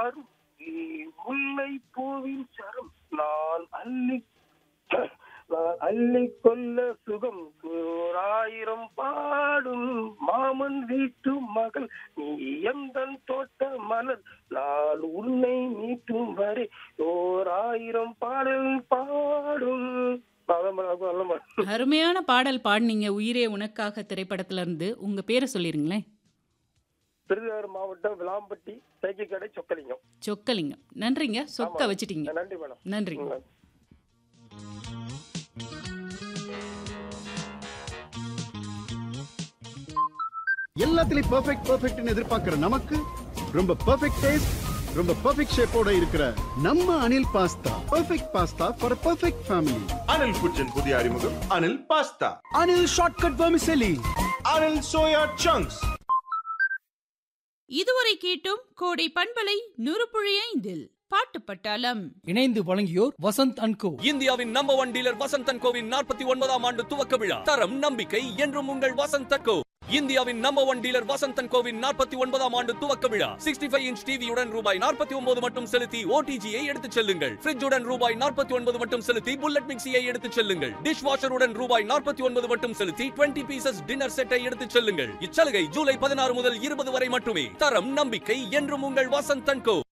அரும் முல்லை பூவின் சரம் நான் அள்ளி நான் அள்ளி கொள்ள சுகம் ஓராயிரம் பாடும் மாமன் வீட்டு மகள் நீ எந்த தோட்ட மலர் நான் உன்னை மீட்டும் வரை ஓராயிரம் பாடல் பாடும் அதான் மேடம், அதான் மேடம். அருமையான பாடல் பாடினீங்க உயிரே உனக்காக திரைப்படத்துல இருந்து உங்க பேரை சொல்லிருங்களேன் திருவாரூர் மாவட்டம் விளாம்பட்டி சைக்கிள் கடை சொக்கலிங்கம் சொக்கலிங்கம் நன்றிங்க சொக்க ஆமா. வச்சிட்டீங்க நன்றி மேடம் நன்றி ம். எல்லாத்துலயும் பெர்ஃபெக்ட் பெர்ஃபெக்ட்னு எதிர்பார்க்கிற நமக்கு ரொம்ப பெர்ஃபெக்ட் டேஸ்ட் ரொம்ப பெர்ஃபெக்ட் ஷேப்போட இருக்கிற நம்ம Anil pasta perfect pasta for perfect family Anil kitchen புதிய அறிமுகம் Anil pasta Anil shortcut vermicelli Anil soya chunks இதுவரை கேட்டும் கோடை பண்பலை நூறு ஐந்தில் பாட்டு பட்டாளம் இணைந்து வழங்கியோர் வசந்த் அண்ட் கோ இந்தியாவின் நம்பர் ஒன் டீலர் வசந்தன் கோவின் நாற்பத்தி ஒன்பதாம் ஆண்டு துவக்க விழா தரம் நம்பிக்கை என்றும் உங்கள் வசந்தன் கோ இந்தியாவின் நம்பர் ஒன் டீலர் வசந்தன் கோவின் நாற்பத்தி ஒன்பதாம் ஆண்டு துவக்க விழா சிக்ஸ்டி ஃபைவ் இன்ச் டிவியுடன் ரூபாய் நாற்பத்தி ஒன்பது மட்டும் செலுத்தி ஓடிஜியை எடுத்துச் செல்லுங்கள் ஃப்ரிட்ஜுடன் ரூபாய் நாற்பத்தி ஒன்பது மட்டும் செலுத்தி புல்லட் மிக்சியை எடுத்துச் செல்லுங்கள் டிஷ் வாஷருடன் ரூபாய் நாற்பத்தி ஒன்பது மட்டும் செலுத்தி டுவெண்ட்டி பீசஸ் டின்னர் செட்டை எடுத்துச் செல்லுங்கள் இச்சலுகை ஜூலை பதினாறு முதல் இருபது வரை மட்டுமே தரம் நம்பிக்கை என்றும் உங்கள் வசந்தன் கோ